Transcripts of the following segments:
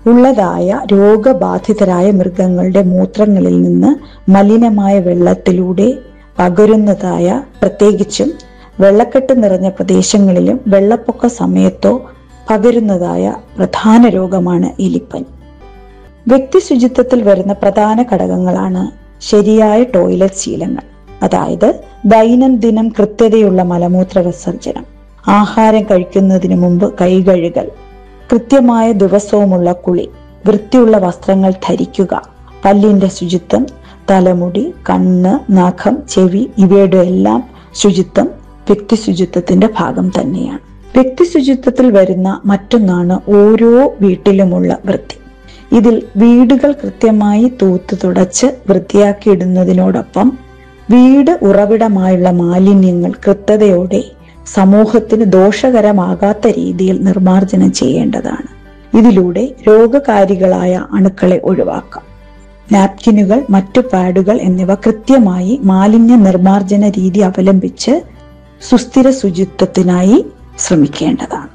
ഉള്ളതായ രോഗബാധിതരായ മൃഗങ്ങളുടെ മൂത്രങ്ങളിൽ നിന്ന് മലിനമായ വെള്ളത്തിലൂടെ പകരുന്നതായ പ്രത്യേകിച്ചും വെള്ളക്കെട്ട് നിറഞ്ഞ പ്രദേശങ്ങളിലും വെള്ളപ്പൊക്ക സമയത്തോ പകരുന്നതായ പ്രധാന രോഗമാണ് എലിപ്പനി വ്യക്തി ശുചിത്വത്തിൽ വരുന്ന പ്രധാന ഘടകങ്ങളാണ് ശരിയായ ടോയ്ലറ്റ് ശീലങ്ങൾ അതായത് ദൈനംദിനം കൃത്യതയുള്ള മലമൂത്ര വിസർജനം ആഹാരം കഴിക്കുന്നതിന് മുമ്പ് കൈകഴുകൽ കൃത്യമായ ദിവസവുമുള്ള കുളി വൃത്തിയുള്ള വസ്ത്രങ്ങൾ ധരിക്കുക പല്ലിന്റെ ശുചിത്വം തലമുടി കണ്ണ് നഖം ചെവി ഇവയുടെ എല്ലാം ശുചിത്വം വ്യക്തി ശുചിത്വത്തിന്റെ ഭാഗം തന്നെയാണ് വ്യക്തി ശുചിത്വത്തിൽ വരുന്ന മറ്റൊന്നാണ് ഓരോ വീട്ടിലുമുള്ള വൃത്തി ഇതിൽ വീടുകൾ കൃത്യമായി തൂത്ത് തുടച്ച് വൃത്തിയാക്കിയിടുന്നതിനോടൊപ്പം വീട് ഉറവിടമായുള്ള മാലിന്യങ്ങൾ കൃത്യതയോടെ സമൂഹത്തിന് ദോഷകരമാകാത്ത രീതിയിൽ നിർമ്മാർജ്ജനം ചെയ്യേണ്ടതാണ് ഇതിലൂടെ രോഗകാരികളായ അണുക്കളെ ഒഴിവാക്കാം നാപ്കിനുകൾ മറ്റു പാഡുകൾ എന്നിവ കൃത്യമായി മാലിന്യ നിർമ്മാർജ്ജന രീതി അവലംബിച്ച് സുസ്ഥിര ശുചിത്വത്തിനായി ശ്രമിക്കേണ്ടതാണ്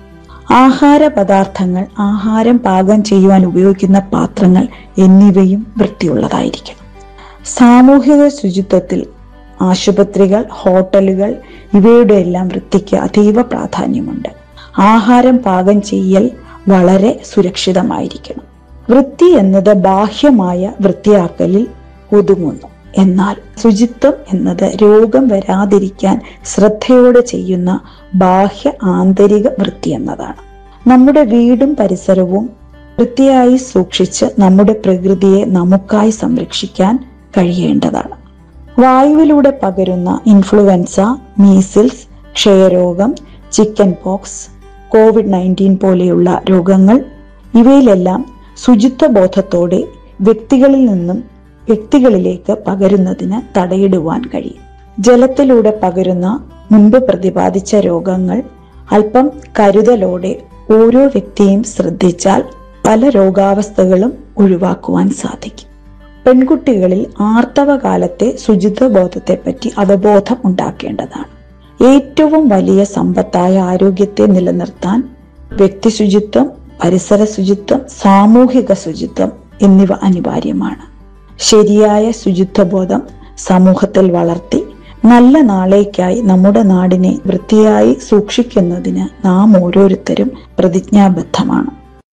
ആഹാര പദാർത്ഥങ്ങൾ ആഹാരം പാകം ചെയ്യുവാൻ ഉപയോഗിക്കുന്ന പാത്രങ്ങൾ എന്നിവയും വൃത്തിയുള്ളതായിരിക്കണം സാമൂഹിക ശുചിത്വത്തിൽ ആശുപത്രികൾ ഹോട്ടലുകൾ ഇവയുടെ എല്ലാം വൃത്തിക്ക് അതീവ പ്രാധാന്യമുണ്ട് ആഹാരം പാകം ചെയ്യൽ വളരെ സുരക്ഷിതമായിരിക്കണം വൃത്തി എന്നത് ബാഹ്യമായ വൃത്തിയാക്കലിൽ ഒതുങ്ങുന്നു എന്നാൽ ശുചിത്വം എന്നത് രോഗം വരാതിരിക്കാൻ ശ്രദ്ധയോടെ ചെയ്യുന്ന ബാഹ്യ ആന്തരിക വൃത്തി എന്നതാണ് നമ്മുടെ വീടും പരിസരവും വൃത്തിയായി സൂക്ഷിച്ച് നമ്മുടെ പ്രകൃതിയെ നമുക്കായി സംരക്ഷിക്കാൻ കഴിയേണ്ടതാണ് വായുവിലൂടെ പകരുന്ന ഇൻഫ്ലുവൻസ മീസിൽസ് ക്ഷയരോഗം ചിക്കൻ പോക്സ് കോവിഡ് നയൻറ്റീൻ പോലെയുള്ള രോഗങ്ങൾ ഇവയിലെല്ലാം ശുചിത്വ ബോധത്തോടെ വ്യക്തികളിൽ നിന്നും വ്യക്തികളിലേക്ക് പകരുന്നതിന് തടയിടുവാൻ കഴിയും ജലത്തിലൂടെ പകരുന്ന മുൻപ് പ്രതിപാദിച്ച രോഗങ്ങൾ അല്പം കരുതലോടെ ഓരോ വ്യക്തിയും ശ്രദ്ധിച്ചാൽ പല രോഗാവസ്ഥകളും ഒഴിവാക്കുവാൻ സാധിക്കും പെൺകുട്ടികളിൽ ആർത്തവ കാലത്തെ ശുചിത്വ ബോധത്തെപ്പറ്റി അവബോധം ഉണ്ടാക്കേണ്ടതാണ് ഏറ്റവും വലിയ സമ്പത്തായ ആരോഗ്യത്തെ നിലനിർത്താൻ വ്യക്തി ശുചിത്വം പരിസര ശുചിത്വം സാമൂഹിക ശുചിത്വം എന്നിവ അനിവാര്യമാണ് ശരിയായ ശുചിത്വബോധം സമൂഹത്തിൽ വളർത്തി നല്ല നാളേക്കായി നമ്മുടെ നാടിനെ വൃത്തിയായി സൂക്ഷിക്കുന്നതിന് നാം ഓരോരുത്തരും പ്രതിജ്ഞാബദ്ധമാണ്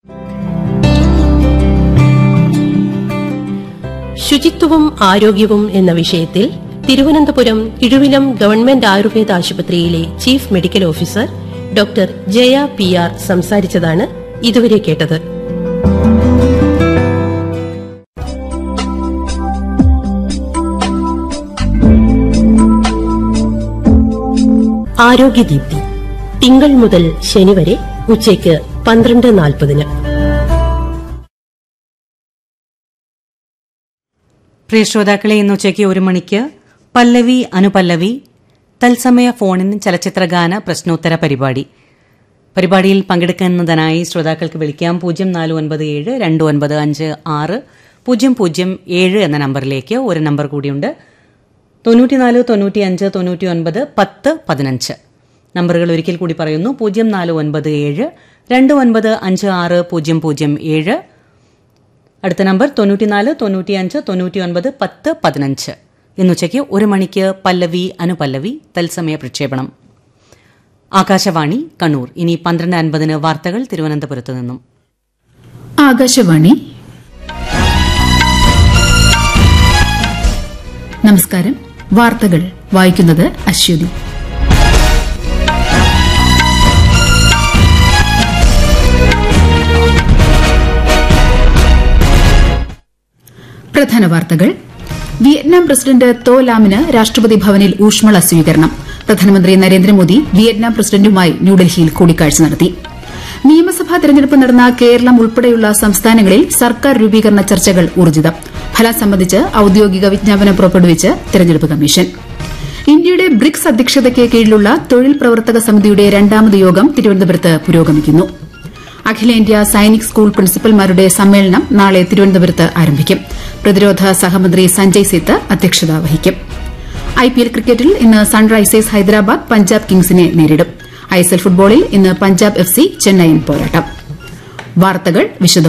ശുചിത്വവും ആരോഗ്യവും എന്ന വിഷയത്തിൽ തിരുവനന്തപുരം ഇഴുവിലം ഗവൺമെന്റ് ആയുർവേദ ആശുപത്രിയിലെ chief medical officer doctor Jaya P R സംസാരിച്ചതാണ് ഇതുവരെ കേട്ടത് ആരോഗ്യദീപ്തി തിങ്കൾ മുതൽ ശനി വരെ ഉച്ചയ്ക്ക് പന്ത്രണ്ട് നാൽപ്പതിന് പ്രിയ ശ്രോതാക്കളെ ഇന്ന് ഉച്ചയ്ക്ക് ഒരു മണിക്ക് പല്ലവി അനുപല്ലവി തത്സമയ ഫോണിൻ ചലച്ചിത്രഗാന പ്രശ്നോത്തര പരിപാടി പരിപാടിയിൽ പങ്കെടുക്കുന്നതിനായി ശ്രോതാക്കൾക്ക് വിളിക്കാം പൂജ്യം നാല് ഒൻപത് ഏഴ് രണ്ട് ഒൻപത് അഞ്ച് ആറ് പൂജ്യം പൂജ്യം ഏഴ് എന്ന നമ്പറിലേക്ക് ഒരു നമ്പർ കൂടിയുണ്ട് തൊണ്ണൂറ്റിനാല് തൊണ്ണൂറ്റിയഞ്ച് തൊണ്ണൂറ്റി ഒൻപത് പത്ത് പതിനഞ്ച് നമ്പറുകൾ ഒരിക്കൽ കൂടി പറയുന്നു പൂജ്യം നാല് ഒൻപത് ഏഴ് രണ്ട് ഒൻപത് അഞ്ച് ആറ് പൂജ്യം പൂജ്യം ഏഴ് അടുത്ത നമ്പർ തൊണ്ണൂറ്റിനാല് തൊണ്ണൂറ്റിയഞ്ച് തൊണ്ണൂറ്റിയൊൻപത് പത്ത് പതിനഞ്ച് ഇന്നുച്ചയ്ക്ക് ഒരു മണിക്ക് പല്ലവി അനുപല്ലവി തത്സമയ പ്രക്ഷേപണം ആകാശവാണി കണ്ണൂർ ഇനി പന്ത്രണ്ട് അൻപതിന് വാർത്തകൾ തിരുവനന്തപുരത്ത് നിന്നും ആകാശവാണി നമസ്കാരം വാർത്തകൾ വായിക്കുന്നത് അശ്വതി പ്രധാന വാർത്തകൾ വിയറ്റ്നാം പ്രസിഡന്റ് തോ ലാമിന് രാഷ്ട്രപതി ഭവനിൽ ഊഷ്മള സ്വീകരണം പ്രധാനമന്ത്രി നരേന്ദ്രമോദി വിയറ്റ്നാം പ്രസിഡന്റുമായി ന്യൂഡൽഹിയിൽ കൂടിക്കാഴ്ച നടത്തി നിയമസഭാ തെരഞ്ഞെടുപ്പ് നടന്ന കേരളം ഉൾപ്പെടെയുള്ള സംസ്ഥാനങ്ങളിൽ സർക്കാർ രൂപീകരണ ചർച്ചകൾ ഊർജിതം ഫലം സംബന്ധിച്ച് ഔദ്യോഗിക വിജ്ഞാപനം പുറപ്പെടുവിച്ച് തെരഞ്ഞെടുപ്പ് കമ്മീഷൻ ഇന്ത്യയുടെ ബ്രിക്സ് അധ്യക്ഷതയ്ക്ക് കീഴിലുള്ള തൊഴിൽ പ്രവർത്തക സമിതിയുടെ രണ്ടാമത് യോഗം തിരുവനന്തപുരത്ത് പുരോഗമിക്കുന്നു അഖിലേന്ത്യാ സൈനിക് സ്കൂൾ പ്രിൻസിപ്പൽമാരുടെ സമ്മേളനം നാളെ തിരുവനന്തപുരത്ത് ആരംഭിക്കും പ്രതിരോധ സഹമന്ത്രി സഞ്ജയ് സേത്ത് അധ്യക്ഷത വഹിക്കും ഐപിഎൽ ക്രിക്കറ്റിൽ ഇന്ന് സൺറൈസേഴ്സ് ഹൈദരാബാദ് പഞ്ചാബ് കിങ്സിനെ നേരിടും ഐഎസ്എൽ ഫുട്ബോളിൽ ഇന്ന് പഞ്ചാബ് എഫ് സി ചെന്നൈയിൻ പോരാട്ടം വാർത്തകൾ വിശദമായി